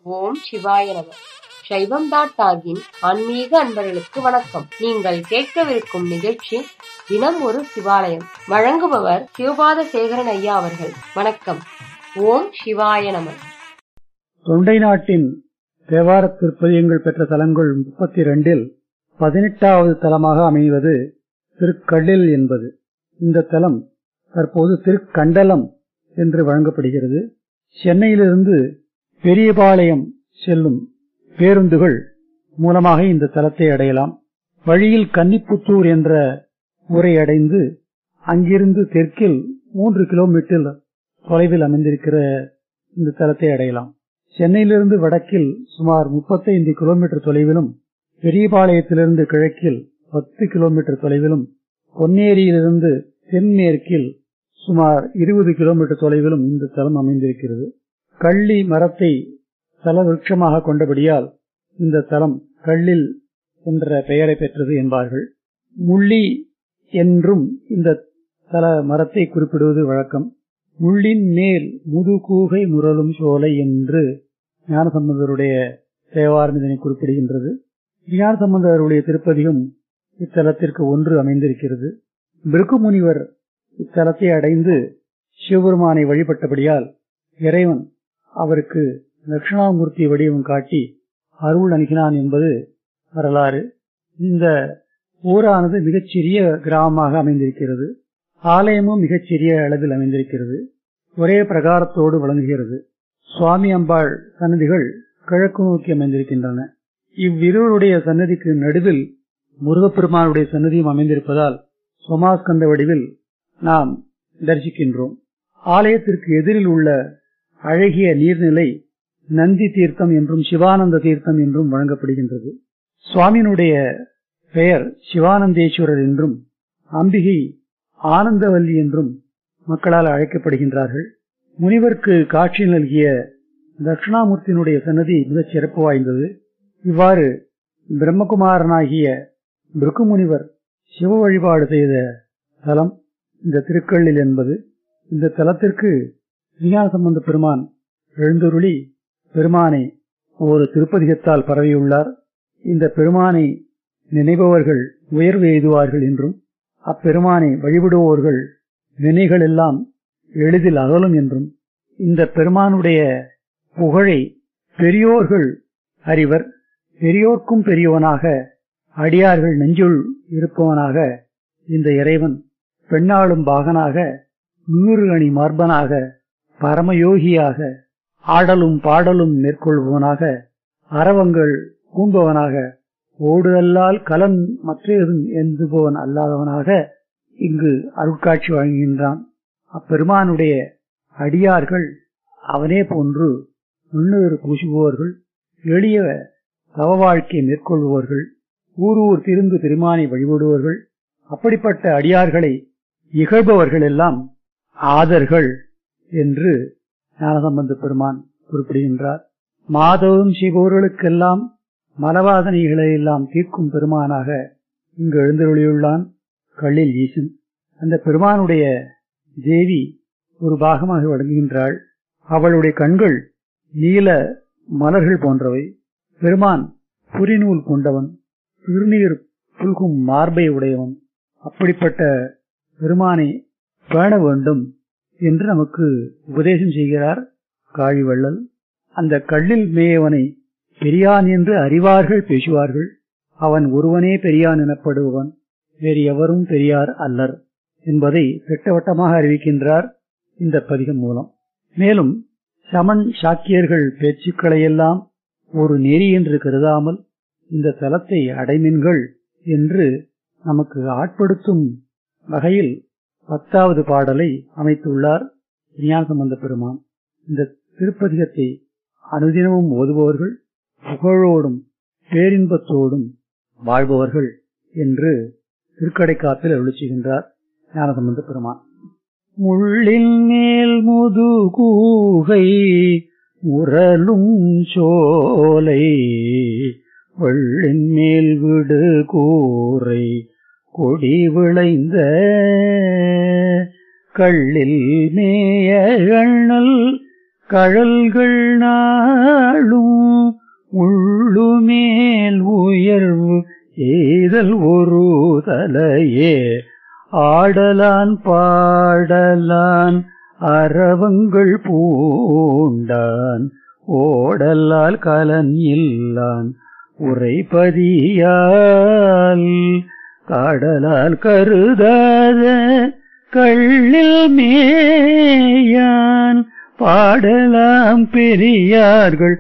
ஓம் சிவாய நம சைவம் டாட் டாகின் ஆன்மீக அன்பர்களுக்கு வணக்கம் நீங்கள் கேட்கவிருக்கும் நிகழ்ச்சி தினம் ஒரு சிவாலயம் வழங்குபவர் சிவபாத சேகரன் ஐயா அவர்கள் வணக்கம் ஓம் சிவாய நம தொண்டை நாட்டின் தேவார திருப்பதியங்கள் பெற்ற தலங்கள் முப்பத்தி இரண்டில் பதினெட்டாவது தலமாக அமைவது திருக்கல்லில் என்பது இந்த தலம் தற்போது திருக்கண்டலம் என்று வழங்கப்படுகிறது சென்னையிலிருந்து பெரியபாளையம் செல்லும் பேருந்துகள் மூலமாக இந்த தலத்தை அடையலாம் வழியில் கன்னிப்புத்தூர் என்ற ஊரை அடைந்து அங்கிருந்து தெற்கில் மூன்று கிலோமீட்டர் தொலைவில் அமைந்திருக்கிற இந்த தலத்தை அடையலாம் சென்னையிலிருந்து வடக்கில் சுமார் முப்பத்தைந்து கிலோமீட்டர் தொலைவிலும் பெரியபாளையத்திலிருந்து கிழக்கில் பத்து கிலோமீட்டர் தொலைவிலும் பொன்னேரியிலிருந்து தென்மேற்கில் சுமார் இருபது கிலோமீட்டர் தொலைவிலும் இந்த தலம் அமைந்திருக்கிறது கள்ளி மரத்தை தல விருட்சமாக கொண்டபடியால் இந்த தலம் கள்ளில் என்ற பெயரை பெற்றது என்பார்கள் முள்ளி என்றும் இந்த தல மரத்தை குறிப்பிடுவது வழக்கம் முள்ளின் மேல் முதுகூகை முரலும் சோலை என்று ஞானசம்பந்தருடைய தேவாரம் இதனை குறிப்பிடுகின்றது ஞானசம்பந்தருடைய திருப்பதிகம் இத்தலத்திற்கு ஒன்று அமைந்திருக்கிறது பிருகு முனிவர் இத்தலத்தை அடைந்து சிவபெருமானை வழிபட்டபடியால் இறைவன் அவருக்கு தட்சிணாமூர்த்தி வடிவம் காட்டி அருள் அணுகினான் என்பது வரலாறு இந்த ஊரானது மிகச்சிறிய கிராமமாக அமைந்திருக்கிறது ஆலயமும் மிகச்சிறிய அளவில் அமைந்திருக்கிறது ஒரே பிரகாரத்தோடு விளங்குகிறது சுவாமி அம்பாள் சன்னதிகள் கிழக்கு நோக்கி அமைந்திருக்கின்றன இவ்விருவருடைய சன்னதிக்கு நடுவில் முருகப்பெருமானுடைய சன்னதியும் அமைந்திருப்பதால் சோமாஸ்கந்த வடிவில் நாம் தரிசிக்கின்றோம் ஆலயத்திற்கு எதிரில் உள்ள அழகிய நீர்நிலை நந்தி தீர்த்தம் என்றும் சிவானந்த தீர்த்தம் என்றும் வழங்கப்படுகின்றது சுவாமியினுடைய பெயர் சிவானந்தேஸ்வரர் என்றும் அம்பிகை ஆனந்தவல்லி என்றும் மக்களால் அழைக்கப்படுகின்றார்கள் முனிவருக்கு காட்சி நல்கிய தட்சிணாமூர்த்தியினுடைய சன்னதி மிகச் சிறப்பு வாய்ந்தது இவ்வாறு பிரம்மகுமாரனாகிய பிருக்கு முனிவர் சிவ வழிபாடு செய்த தலம் இந்த திருக்கல்லில் என்பது இந்த தலத்திற்கு விஞ்ஞான சம்பந்த பெருமான் எழுந்தருளி பெருமானை ஒரு திருப்பதிகத்தால் பரவியுள்ளார் இந்த பெருமானை நினைபவர்கள் உயர்வு எய்துவார்கள் என்றும் அப்பெருமானை வழிபடுவோர்கள் வினைகள் எல்லாம் எளிதில் அகலும் என்றும் இந்த பெருமானுடைய புகழை பெரியோர்கள் அறிவர் பெரியோர்க்கும் பெரியவனாக அடியார்கள் நெஞ்சுள் இருப்பவனாக இந்த இறைவன் பெண்ணாளும் பாகனாக நூறு அணி மார்பனாக பரமயோகியாக ஆடலும் பாடலும் மேற்கொள்பவனாக அறவங்கள் கூம்பவனாக ஓடுதல்லால் கலன் மற்றேதும் எழுதுபவன் அல்லாதவனாக இங்கு அருட்காட்சி வழங்குகின்றான் அப்பெருமானுடைய அடியார்கள் அவனே போன்று முன்னேறு பூசுபவர்கள் எளிய தவ வாழ்க்கை மேற்கொள்பவர்கள் ஊர் ஊர் திருந்து பெருமானை வழிபடுவர்கள் அப்படிப்பட்ட அடியார்களை இகழ்பவர்கள் எல்லாம் ஆதர்கள் என்று ஞானசம்பந்த பெருமான் குறிப்பிடுகின்றார் மாதவம் செய்பவர்களுக்கெல்லாம் மலவாதனைகளை எல்லாம் தீர்க்கும் பெருமானாக இங்கு எழுந்தருளியுள்ளான் கள்ளில் ஈசன் அந்த பெருமானுடைய தேவி ஒரு பாகமாக வழங்குகின்றாள் அவளுடைய கண்கள் நீல மலர்கள் போன்றவை பெருமான் புரிநூல் கொண்டவன் திருநீர் புல்கும் மார்பை உடையவன் அப்படிப்பட்ட பெருமானை பேண வேண்டும் என்று நமக்கு உபதேசம் செய்கிறார் காழிவள்ளல் அந்த கல்லில் மேயவனை பெரியான் என்று அறிவார்கள் பேசுவார்கள் அவன் ஒருவனே பெரியான் எனப்படுபவன் வேறு எவரும் பெரியார் அல்லர் என்பதை திட்டவட்டமாக அறிவிக்கின்றார் இந்த பதிகம் மூலம் மேலும் சமன் சாக்கியர்கள் பேச்சுக்களையெல்லாம் ஒரு நெறி என்று கருதாமல் இந்த தலத்தை அடைமின்கள் என்று நமக்கு ஆட்படுத்தும் வகையில் பத்தாவது பாடலை அமைத்துள்ளார் ஞான சம்பந்த பெருமான் இந்த திருப்பதிகத்தை அனுதினமும் ஓதுபவர்கள் புகழோடும் பேரின்பத்தோடும் வாழ்பவர்கள் என்று திருக்கடைக்காப்பில் அருளி செய்கின்றார் ஞானசம்பந்த பெருமான் முள்ளின் மேல் முது கூகை உரலும் சோலை வெள்ளின் மேல் விடு கூரை கொடி விளைந்த கள்ளில் மேய கழல் கழல்கள் நாளும் அல்லல் ஒரு தலையே ஆடலான் பாடலான் அரவங்கள் பூண்டான் ஓடலால் கலன் இல்லான் உரைபதியால் காடலால் கருதாத கள்ளில் மேயான் பாடலாம் பெரியார்கள்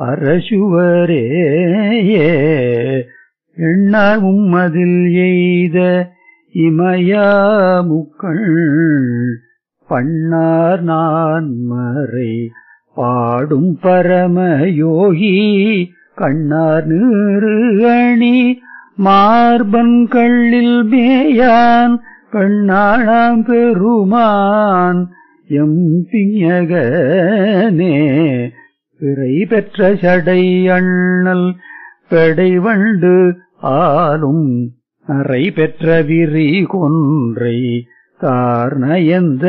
பரசுவரேயே எண்ணார் உம்மதில் எய்த இமயா முக்கள் பண்ணார் நான் மறை பாடும் பரமயோகி கண்ணார் நீரு அணி மார்பன் கள்ளில் மேயான் கண்ணாளாம் பெருமான் எம் பிஞகனே பிறை பெற்ற சடை அண்ணல் பெடைவண்டு ஆளும் அறை பெற்ற விரி கொன்றை தார்நயந்த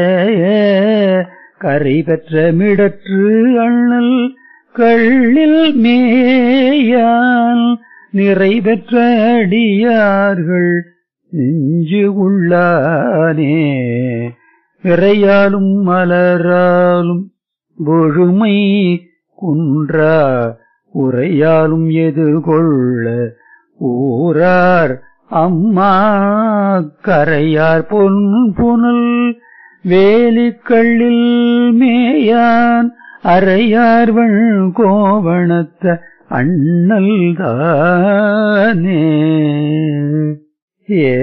கரை பெற்ற மிடற்று அண்ணல் கள்ளில் மேயான் நிறை பெற்ற அடியார்கள் நெஞ்சு உள்ளானே விரையாலும் மலராலும் பொழுமை குன்றா உரையாலும் எதிர்கொள்ள ஊரார் அம்மா கரையார் பொன் புனல் வேலிக்கள்ளில் மேயான் அரையார்வள் கோவணத்த அண்ணல் தானே ஏ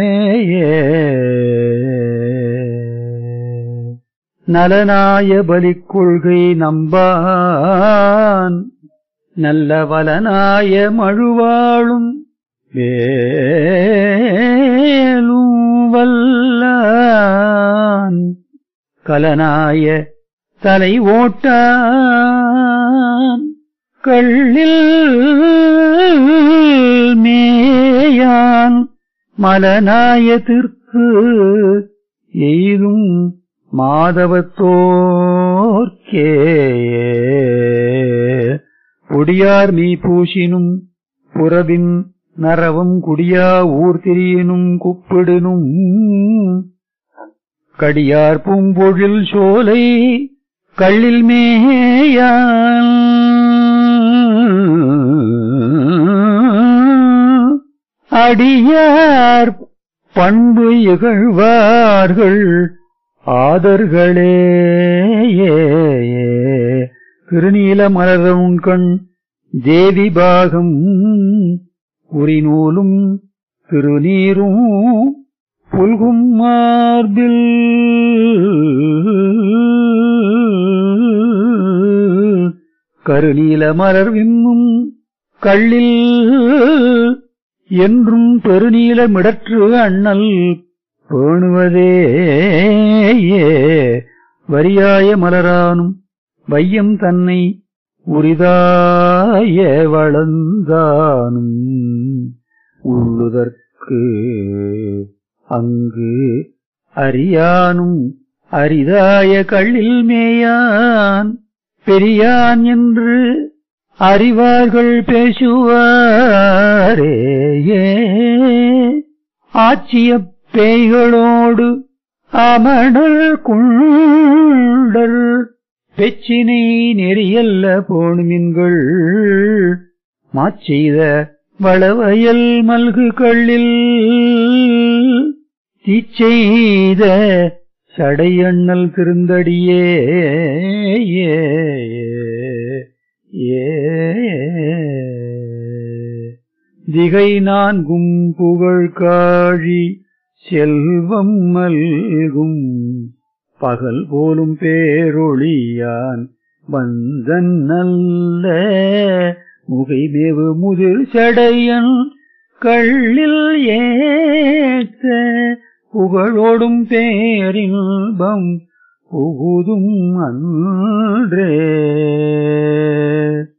நலனாய பலிக் கொள்கை நம்பான் நல்ல வலனாய மழுவாளும் வேலும் வல்லான் கலனாய தலை ஓட்டான் கள்ளில் மேயான் மலநாயத்திற்கு எய்தும் மாதவத்தோர்க்கே பொடியார் மீ பூசினும் புறவின் நரவும் குடியா ஊர் திரியினும் குப்பிடினும் கடியார் பூம்பொழில் சோலை கள்ளில் மேயான் அடியார் பண்பு இகழ்வார்கள் ஆதர்களே திருநீல மலரும் கண் தேவி பாகம் உரிநூலும் திருநீரும் புல்கும் மார்பில் கருநீல மலர் விம்மும் கள்ளில் என்றும் பெருநீலமிடற்று அண்ணல் பேணுவதே வரியாய மலரானும் வையம் தன்னை உரிதாய வளர்ந்தானும் உள்ளுதற்கு அங்கு அறியானும் அரிதாய கள்ளில் மேயான் பெரியான் என்று அறிவார்கள் பேசுவாரே ஆட்சிய பேய்களோடு அமணர் குண்டர் பெச்சினை நெறியல்ல போணுமின்கள் மாச்செய்த வளவயல் மல்கு கள்ளில் தீச்செய்த சடையண்ணல் திருந்தடியே ஏ ஏ திகை நான்கும் புகழ் காழி செல்வம் மல்கும் பகல் போலும் பேரொளியான் வந்தன் நல்ல முகைமேவு முதிர் சடையன் கள்ளில் ஏத்த புகழோடும் பேரின்பம் புகுதும் அன்றே